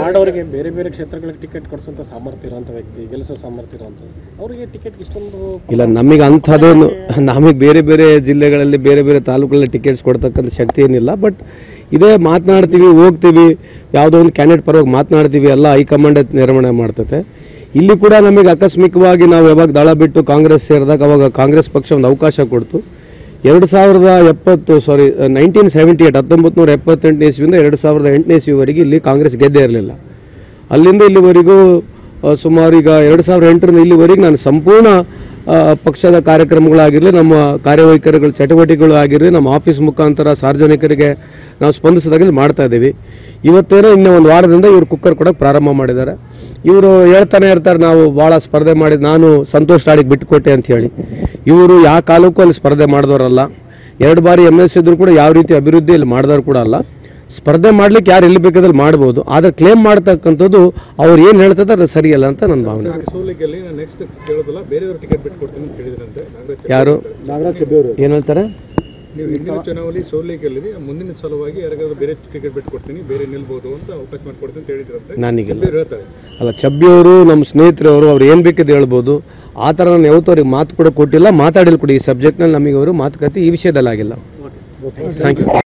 ward ಅವರಿಗೆ ಬೇರೆ ಬೇರೆ ಕ್ಷೇತ್ರಗಳಿಗೆ ಟಿಕೆಟ್ ಕೊಡಿಸುವಂತ ಸಾಮರ್ಥ್ಯ ಇರುವಂತ ವ್ಯಕ್ತಿ ಗೆಲ್ಲಿಸೋ ಸಾಮರ್ಥ್ಯ ಇರುವಂತ ಅವರಿಗೆ ಟಿಕೆಟ್ ಇಷ್ಟೊಂದು ಇಲ್ಲ ನಮಗೆ ಅಂಥದ್ದೊಂದು ನಮಗೆ ಬೇರೆ ಬೇರೆ ಜಿಲ್ಲೆಗಳಲ್ಲಿ ಬೇರೆ ಬೇರೆ ತಾಲೂಕುಗಳಲ್ಲಿ ಟಿಕೆಟ್ಸ್ ಕೊಡ್ತಕ್ಕಂಥ ಶಕ್ತಿ ಏನಿಲ್ಲ ಬಟ್ ಇದೇ ಮಾತನಾಡ್ತೀವಿ ಹೋಗ್ತೀವಿ ಯಾವುದೋ ಒಂದು ಕ್ಯಾಂಡಿಡೇಟ್ ಪರವಾಗಿ ಮಾತನಾಡ್ತೀವಿ ಎಲ್ಲ ಹೈಕಮಾಂಡ್ ನಿರ್ವಹಣೆ ಮಾಡ್ತತೆ ಇಲ್ಲಿ ಕೂಡ ನಮಗೆ ಆಕಸ್ಮಿಕವಾಗಿ ನಾವು ಯಾವಾಗ ದಳ ಬಿಟ್ಟು ಕಾಂಗ್ರೆಸ್ ಸೇರಿದಾಗ ಅವಾಗ ಕಾಂಗ್ರೆಸ್ ಪಕ್ಷ ಒಂದು ಅವಕಾಶ ಕೊಡ್ತು ಎರಡು ಸಾವಿರದ ಎಪ್ಪತ್ತು ಸಾರಿ ನೈನ್ಟೀನ್ ಸೆವೆಂಟಿ ಏಟ್ ಹತ್ತೊಂಬತ್ತು ನೂರ ಎಪ್ಪತ್ತೆಂಟನೇ ಇಸ್ವಿಯಿಂದ ಎರಡು ಸಾವಿರದ ಎಂಟನೇ ಇಸ್ವಿವರೆಗೆ ಇಲ್ಲಿ ಕಾಂಗ್ರೆಸ್ ಗೆದ್ದೇ ಇರಲಿಲ್ಲ ಅಲ್ಲಿಂದ ಇಲ್ಲಿವರೆಗೂ ಆ, ಸುಮಾರು ಈಗ ಎರಡು ಸಾವಿರದ ಎಂಟರಿಂದ ಇಲ್ಲಿವರೆಗೆ ನಾನು ಸಂಪೂರ್ಣ ಆ, ಪಕ್ಷದ ಕಾರ್ಯಕ್ರಮಗಳಾಗಿರಲಿ ನಮ್ಮ ಕಾರ್ಯವೈಖರಿಗಳ ಚಟುವಟಿಕೆಗಳು ಆಗಿರಲಿ ನಮ್ಮ ಆಫೀಸ್ ಮುಖಾಂತರ ಸಾರ್ವಜನಿಕರಿಗೆ ನಾವು ಸ್ಪಂದಿಸೋದಾಗಲಿ ಮಾಡ್ತಾ ಇದ್ದೀವಿ ಇವತ್ತೇನೋ ಇನ್ನೂ ಒಂದು ವಾರದಿಂದ ಇವರು ಕುಕ್ಕರ್ ಕೊಡೋಕೆ ಪ್ರಾರಂಭ ಮಾಡಿದ್ದಾರೆ ಇವರು ಹೇಳ್ತಾನೆ ಇರ್ತಾರೆ ನಾವು ಭಾಳ ಸ್ಪರ್ಧೆ ಮಾಡಿ ನಾನು ಸಂತೋಷ್ ಲಾಡಿಗೆ ಬಿಟ್ಟುಕೊಟ್ಟೆ ಅಂತ ಹೇಳಿ ಇವರು ಯಾವ ಕಾಲಕ್ಕೂ ಅಲ್ಲಿ ಸ್ಪರ್ಧೆ ಮಾಡಿದವರಲ್ಲ ಎರಡು ಬಾರಿ ಎಮ್ ಎಸ್ ಇದ್ರು ಕೂಡ ಯಾವ ರೀತಿ ಅಭಿವೃದ್ಧಿ ಇಲ್ಲಿ ಮಾಡಿದವರು ಕೂಡ ಅಲ್ಲ ಸ್ಪರ್ಧೆ ಮಾಡ್ಲಿಕ್ಕೆ ಯಾರು ಎಲ್ಲಿ ಬೇಕಾದಲ್ಲಿ ಮಾಡ್ಬೋದು ಆದರೆ ಕ್ಲೇಮ್ ಮಾಡ್ತಕ್ಕಂಥದ್ದು ಅವ್ರು ಏನು ಹೇಳ್ತಾರೆ ಅದು ಸರಿಯಲ್ಲ ಅಂತ ನನ್ನ ಭಾವನೆ ಸೋಲಿಗೆಲ್ಲಿ ನಾನು ನೆಕ್ಸ್ಟ್ ಕೇಳೋದಲ್ಲ ಬೇರೆಯವ್ರ ಟಿಕೆಟ್ ಬಿಟ್ಟು ಕೊಡ್ತೀನಿ ಅಂತ ಹೇಳಿದ್ರಂತೆ ನಾಗರಾಜ್ ಯಾರು ನಾಗರಾಜ್ ಚೆಬ್ಬಿ ಅವರು ಏನು ಹೇಳ್ತಾರೆ ನೀವು ಹಿಂದಿನ ಚುನಾವಣೆ ಸೋಲಿ ಗೆಲ್ಲಿರಿ ಮುಂದಿನ ಸಲುವಾಗಿ ಯಾರಿಗಾದ್ರೂ ಬೇರೆ ಟಿಕೆಟ್ ಬಿಟ್ಟು ಕೊಡ್ತೀನಿ ಬೇರೆ ನಿಲ್ಬೋದು ಅಂತ ಅವಕಾಶ ಮಾಡಿಕೊಡ್ತೀನಿ ಅಂತ ಹೇಳಿದ್ರಂತೆ ನನಗಿಲ್ಲ ಬೇರೆ ಹೇಳ್ತಾರೆ ಅಲ್ಲ ಚಬ್ಬಿಯವರು ನಮ್ಮ ಸ್ನೇಹಿತರವರು ಅವ್ರು ಏನು ಬೇಕಿದ್ದು ಹೇಳ್ಬೋದು ಆ ಥರ ನಾನು ಯಾವತ್ತೂ ಅವ್ರಿಗೆ ಮಾತು ಕೂಡ ಕೊಟ್ಟಿಲ್ಲ ಮಾತಾಡಿಲ್ಲ ಕೂಡ ಈ ಸಬ್ಜೆಕ್ಟ್ನಲ್ಲಿ ನಮಗೆ ಅವರು ಮಾತುಕತೆ ಈ ವಿಷಯದಲ್ಲಿ ಆಗಿಲ್ಲ ಥ್ಯಾಂಕ್ ಯು